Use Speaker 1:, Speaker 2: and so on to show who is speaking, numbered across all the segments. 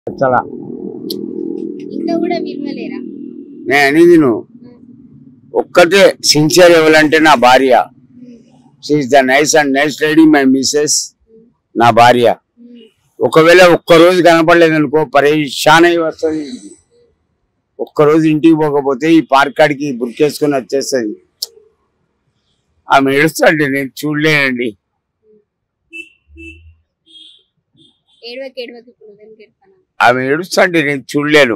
Speaker 1: చాలా
Speaker 2: ఇంట్లో కూడా విలువలేరా
Speaker 1: నేను అనేది నువ్వు ఒక్కటే సిన్సియర్ ఎవరంటే నా భార్య she's the nice and nice lady my Mrs నా భార్య ఒకవేళ ఒక్క రోజు కనపడలేదు అనుకో పరేషాన్ అయి వస్తుంది ఒక్క రోజు ఇంటికి పోకపోతే ఈ పార్క్ కాడికి బుర్కేసుకొని వచ్చేస్తుంది ఆమె ఏడుస్తాండి నేను చూడలేనండి
Speaker 2: ఏడవకి ఏడవకి ఇప్పుడు వెనక్కి ఎడతాను
Speaker 1: ఆమె ఏడుస్తాండి నేను చూడలేను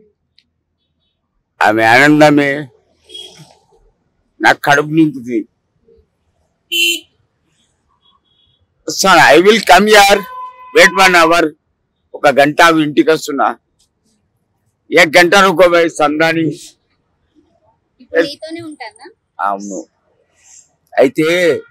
Speaker 1: ఆమె ఆనందమే నాకు కడుపు నింపుతుంది వస్తాను ఐ విల్ కమ్ యార్ వెయిట్ వన్ అవర్ ఒక గంట ఆగు ఇంటికి వస్తున్నా ఏ గంట రుకోబాయి సందాని
Speaker 2: ఇప్పుడు నీతోనే ఉంటానా
Speaker 1: అవును అయితే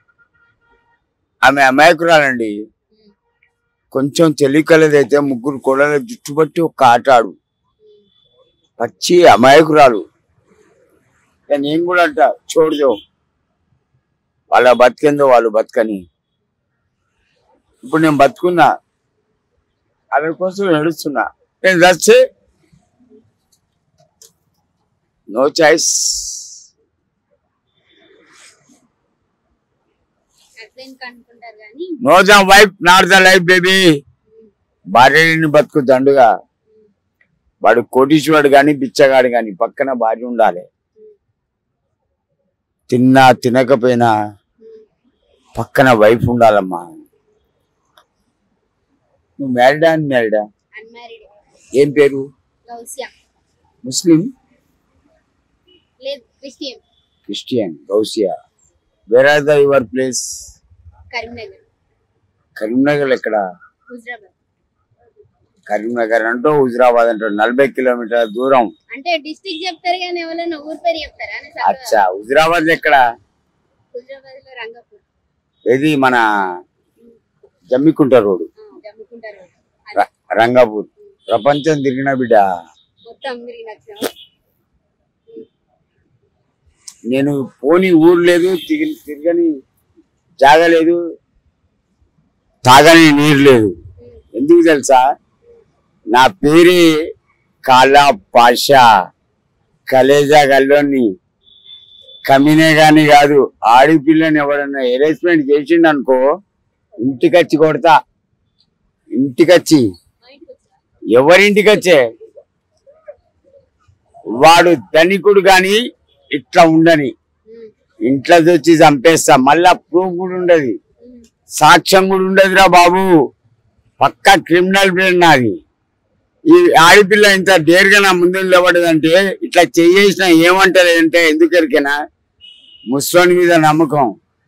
Speaker 1: ఆమె అమాయకురాలండి కొంచెం తెలియకలేదైతే ముగ్గురు కోడల జుట్టుబట్టి ఒక ఆట ఆడు పచ్చి అమాయకురాలు ఇక నేను కూడా అంట చూడదు వాళ్ళ బతికేందో వాళ్ళు బతకని ఇప్పుడు నేను బతుకున్నా వాళ్ళ కోసం నడుస్తున్నా నేను దచ్చే నో చాయిస్
Speaker 2: హస్బెండ్ అనుకుంటారు కానీ
Speaker 1: no the wife not the life baby భార్యని బతుకు దండుగా వాడు కోటీశ్వరుడు గాని బిచ్చగాడు గాని పక్కన భార్య ఉండాలి తిన్నా తినకపోయినా పక్కన వైఫ్ ఉండాలమ్మా నువ్వు మ్యారీడా అని మ్యారీడా
Speaker 2: అన్మ్యారీడ్
Speaker 1: ఏం పేరు
Speaker 2: గౌసియా
Speaker 1: ముస్లిం
Speaker 2: లేదు Christian
Speaker 1: Christian Gousia where are the your place
Speaker 2: Karimnagar
Speaker 1: Karimnagar ఎక్కడ
Speaker 2: హుజరాబాద్
Speaker 1: కరీంనగర్ అంటూ హుజరాబాద్ అంటూ నలభై కిలోమీటర్ల దూరం
Speaker 2: అంటే డిస్టిక్ చెప్తారు కానీ ఎవరైనా ఊరు పేరు చెప్తారా అని
Speaker 1: అచ్చా హుజరాబాద్ ఎక్కడ
Speaker 2: హుజరాబాద్ లో రంగపూర్
Speaker 1: ఏది మన జమ్మికుంట రోడ్
Speaker 2: ఆ, జమ్ముకుంటారు అది
Speaker 1: ర- రంగాపూర్ ప్రపంచం తిరిగిన బిడ్డ
Speaker 2: మొత్తం మీరు నచ్చిన
Speaker 1: నేను పోని ఊరు లేదు తిరిగి తిరగని జాగ లేదు తాగని నీరు లేదు ఎందుకు తెలుసా నా పేరే కాలా పాషా కలేజా గల్లోని కమినే గాని కాదు ఆడిపిల్లని ఎవడన్నా హెరాస్మెంట్ చేసిండు అనుకో ఇంటికి వచ్చి కొడతా ఇంటికి వచ్చి
Speaker 2: మా ఇంటికి వచ్చా
Speaker 1: ఎవరింటికి వచ్చే వాడు ధనికుడు గాని ఇట్లా ఉండని ఇంట్లో వచ్చి చంపేస్తా మళ్ళా ప్రూఫ్ కూడా ఉండదు సాక్ష్యం కూడా ఉండదురా బాబు పక్క క్రిమినల్ బ్రెయిన్ నాది ఈ ఆడపిల్ల ఇంత డేర్గా నా ముందు నిలబడదంటే ఇట్లా చేసిన ఏమంటలేదంటే ఎందుకెరికేనా ముసలోని మీద నమ్మకం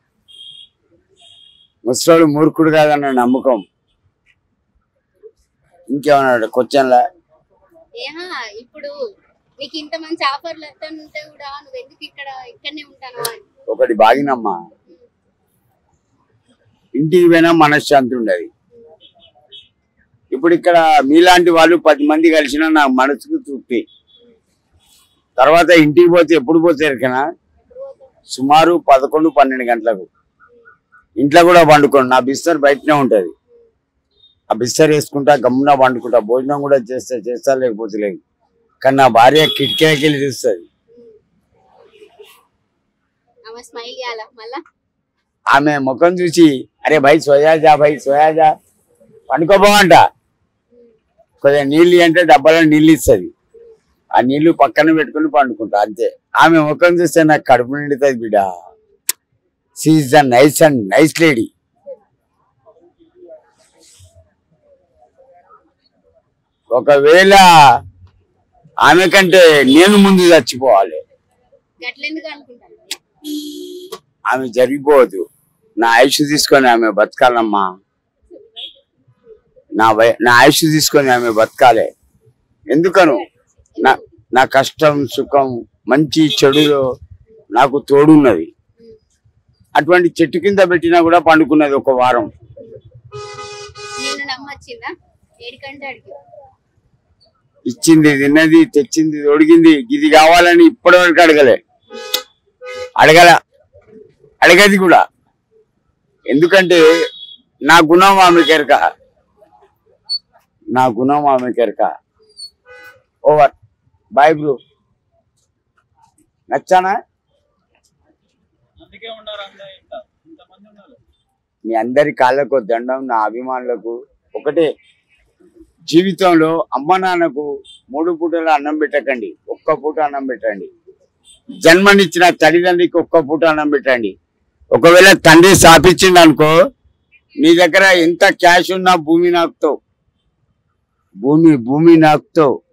Speaker 1: ముసలోడు మూర్ఖుడు కాదన్న నమ్మకం ఇంకేమన్నాడు క్వశ్చన్లా
Speaker 2: ఏహా ఇప్పుడు నీకు ఇంత మంచి ఆఫర్లు ఉంటే కూడా నువ్వు ఎందుకు ఇక్కడ ఇక్కడనే ఉంటాను అని
Speaker 1: ఒకటి బాగినమ్మా ఇంటికి పోయినా మనశ్శాంతి ఉండదు ఇప్పుడు ఇక్కడ మీలాంటి వాళ్ళు పది మంది కలిసినా నా మనసుకు తృప్తి తర్వాత ఇంటికి పోతే ఎప్పుడు పోతే ఎరికనా సుమారు పదకొండు పన్నెండు గంటలకు ఇంట్లో కూడా వండుకోండి నా బిస్తర్ బయటనే ఉంటది ఆ బిస్తర్ వేసుకుంటా గమ్మున వండుకుంటా భోజనం కూడా చేస్తా చేస్తా లేకపోతే లేదు కానీ నా భార్య కిటికీకి వెళ్ళి చూస్తుంది
Speaker 2: ఆమె స్మైల్ చేయాలా మళ్ళా
Speaker 1: ఆమె ముఖం చూసి అరే భయ్ సోయా జా భయ్ సోయా జా పండుకోబోమంట కొద్దిగా నీళ్ళు అంటే డబ్బాలో నీళ్ళు ఇస్తుంది ఆ నీళ్లు పక్కన పెట్టుకుని పండుకుంటా అంతే ఆమె ముఖం చూస్తే నాకు కడుపు నిండుతుంది బిడ్డ she's the nice and nice lady ఒకవేళ ఆమె కంటే నేను ముందు చచ్చిపోవాలి
Speaker 2: గట్లెందుకు అనుకుంటాను
Speaker 1: ఆమె జరిగిపోవద్దు నా ఆయుష్ తీసుకొని ఆమె బతకాలమ్మా నా వయ నా ఆయుష్ తీసుకొని ఆమె బతకాలి ఎందుకను నా నా కష్టం సుఖం మంచి చెడులో నాకు తోడున్నది అటువంటి చెట్టు కింద పెట్టినా కూడా పండుకున్నది ఒక వారం
Speaker 2: నిన్ను నమ్మొచ్చిందా ఏడికంటే అడిగి
Speaker 1: ఇచ్చింది తిన్నది తెచ్చింది తొడిగింది ఇది కావాలని ఇప్పటివరకు అడగలే అడగల అడగది కూడా ఎందుకంటే నా గుణం ఆమె కెరక నా గుణం ఆమె కెరక ఓవర్ బాయ్ బ్రో నచ్చానా
Speaker 3: అందుకే ఉన్నారు అందరూ ఇంత ఇంతమంది ఉన్నారు
Speaker 1: మీ అందరి కాళ్ళకు దండం నా అభిమానులకు ఒకటే జీవితంలో అమ్మ నాన్నకు మూడు పూటలు అన్నం పెట్టకండి ఒక్క పూట అన్నం పెట్టండి జన్మనిచ్చిన తల్లిదండ్రికి ఒక్క పూట అన్నం పెట్టండి ఒకవేళ తండ్రి స్థాపించిండు అనుకో నీ దగ్గర ఎంత క్యాష్ ఉన్నా భూమి నాకుతావు భూమి భూమి నాకుతావు